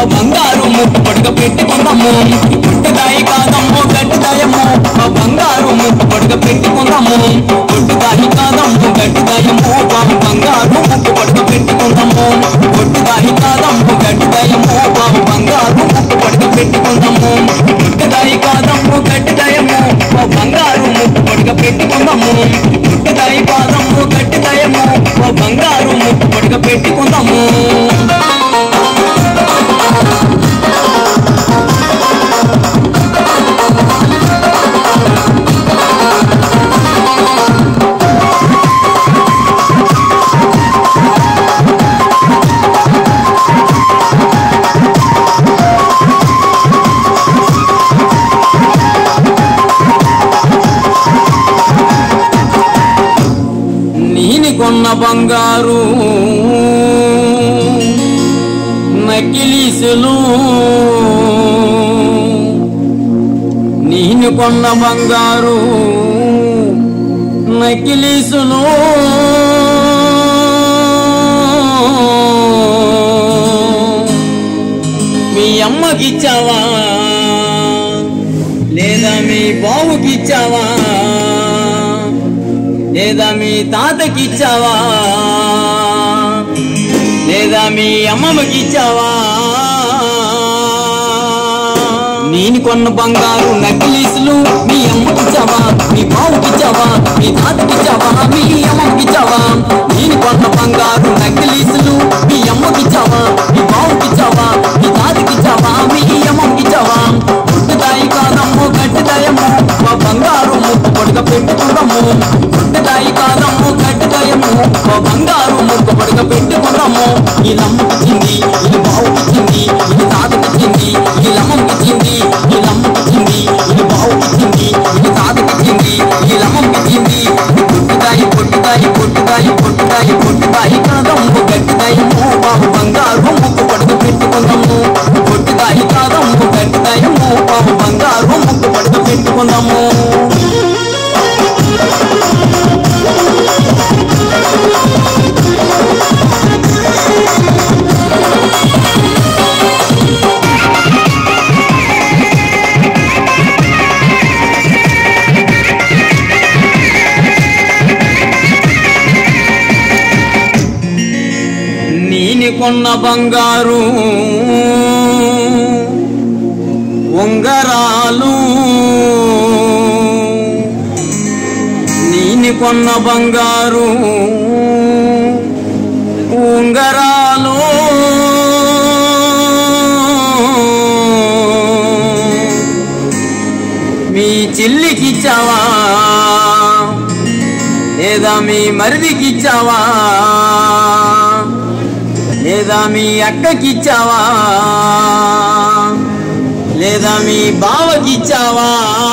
ఓ బంగారు ముక్కు పొడుగ పెట్టుకుందాము పుట్టుదాయి కాదమ్మో గట్టిదాయము ఓ బంగారు ముక్కు పొడుగ పెట్టుకుందాము పుట్టుదాయి కాదమ్ము గట్టిదాయము బాబు బంగారు ముక్కు పొడుగ పెట్టుకుందాము పుట్టుదాయి కాదమ్ము గట్టిదాయము బాబు బంగారు ముక్కు పొడుగ పెట్టుకుందాము పుట్టుదాయి కాదమ్ము గట్టిదాయము ఓ బంగారు ముక్కు పొడుగ పెట్టుకుందాము పుట్టుదాయి కాదమ్ము గట్టిదాయము ఓ బంగారు ముక్కు పొడుగ పెట్టుకుందాము నీని కొన్న బంగారు నకిలీసులు నీని కొన్న బంగారు నకిలీసులు మీ అమ్మకిచ్చావా లేదా మీ బావుకిచ్చావా లేదా మీ తాతకిచ్చావా లేదా మీ అమ్మమ్మకిచ్చావా నేను కొన్న బంగారు నకిలీసులు మీ అమ్మకిచ్చావా మీ బావుకిచ్చావా మీ తాతకిచ్చావా మీ అమ్మకిచ్చావా నేను కొన్న బంగారు నకిలీసులు మీ అమ్మకిచ్చావా మీ బావుకిచ్చావా మీ తాతకిచ్చావా మీ అమ్మకిచ్చావా పుట్టుదాయి కాదమ్మో గట్టిదాయము మా బంగారు ముక్కు పొడుగ పెట్టుకుందాము పుట్టుదాయి కాదమ్మో గట్టిదాయము మా బంగారు ముక్కు పొడుగ పెట్టుకుందాము ఈ లమ్మకిచ్చింది ఇది బావుకిచ్చింది ఇది తాతకిచ్చింది ఇది లమ్మకిచ్చింది ఈ లమ్మకిచ్చింది ఇది బావుకిచ్చింది ఇది తాతకిచ్చింది ఇది లమ్మకిచ్చింది ఇది పుట్టుదాయి పొట్టుదాయి పొట్టుదాయి పొట్టుదాయి పొట్టుదాయి కాదమ్ము గట్టిదాయము బాబు బంగారు ముక్కు పొడుగ పెట్టుకుందాము పొట్టుదాయి కాదమ్ము గట్టిదాయము బాబు బంగారు ముక్కు పొడుగ పెట్టుకుందాము నీని కొన్న బంగారు ఉంగరాలు నీని కొన్న బంగారు ఉంగరాలు మీ చెల్లికిచ్చావా లేదా మీ మరిదికిచ్చావా లేదా మీ అక్కకిచ్చావా లేదా మీ బావకిచ్చావా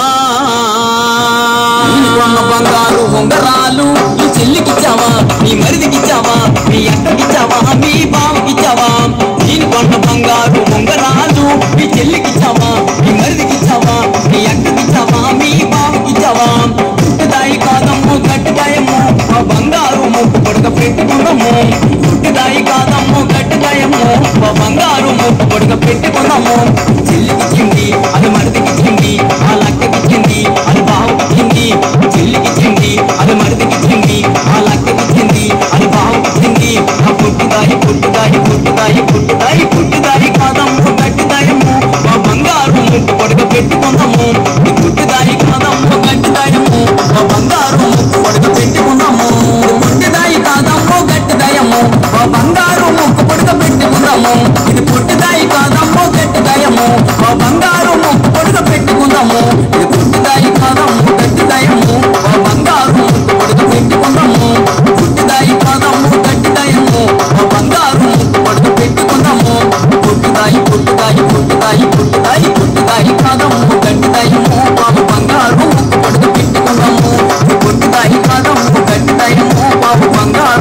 కొన్న బంగారు ఉంగరాలు ఈ చెల్లికిచ్చావా మీ మరిదికిచ్చావా మీ అక్కకిచ్చావా మీ బావకిచ్చావా నేను కొన్న బంగారు ఉంగరాలు మీ చెల్లికిచ్చావా మీ మరిదికిచ్చావా మీ అక్కకిచ్చావా మీ బావకిచ్చావా పుట్టుదాయి కాదమ్ము గట్టిదాయము మా బంగారు ముక్కు పొడగ పెట్టుకుందాము పుట్టుదాయి కాదమ్ము గట్టిదాయము మా బంగారు ముక్కు పొడగ పెట్టుకుందాము చెల్లికిచ్చింది అది మరిదికిచ్చింది ఆ లక్కకిచ్చింది అది బావకిచ్చింది చెల్లికిచ్చింది అది మరిదికిచ్చింది ఆ లక్కకిచ్చింది అది బావకిచ్చింది ఆ పుట్టుదాయి పుట్టుదాయి పుట్టుదాయి పుట్టుదాయి పుట్టుదాయి కాదమ్ము గట్టిదాయము మా బంగారు ముక్కు పొడగ పెట్టుకుందాము ఈ పుట్టుదాయి కాదమ్ము గట్టిదాయము మా బంగారు ముక్కు పొడగ పెట్టుకుందాము పుట్టిదాయి కాదమ్ము గట్టిదాయము మా బంగారు ముక్కు పొడగ పెట్టుకుందాము ఇది పుట్టిదాయి కాదమ్ము గట్టిదాయము మా బంగారు ముక్కు పొడగ పెట్టుకుందాము ఇది పుట్టిదాయి కాదమ్ము గట్టిదాయము మా బంగారు ముక్కు పొడగ పెట్టుకుందాము పుట్టిదాయి కాదమ్ము గట్టిదాయము మా బంగారు ముక్కు పొడగ పెట్టుకుందాము పుట్టుదాయి పుట్టుదాయి పుట్టుదాయి పుట్టుదాయి పుట్టుదాయి కాదమ్ము గట్టిదాయము బాబు బంగారు ముక్కు పొడగ పెట్టుకుందాము పుట్టుదాయి కాదమ్ము గట్టిదాయము బాబు బంగారు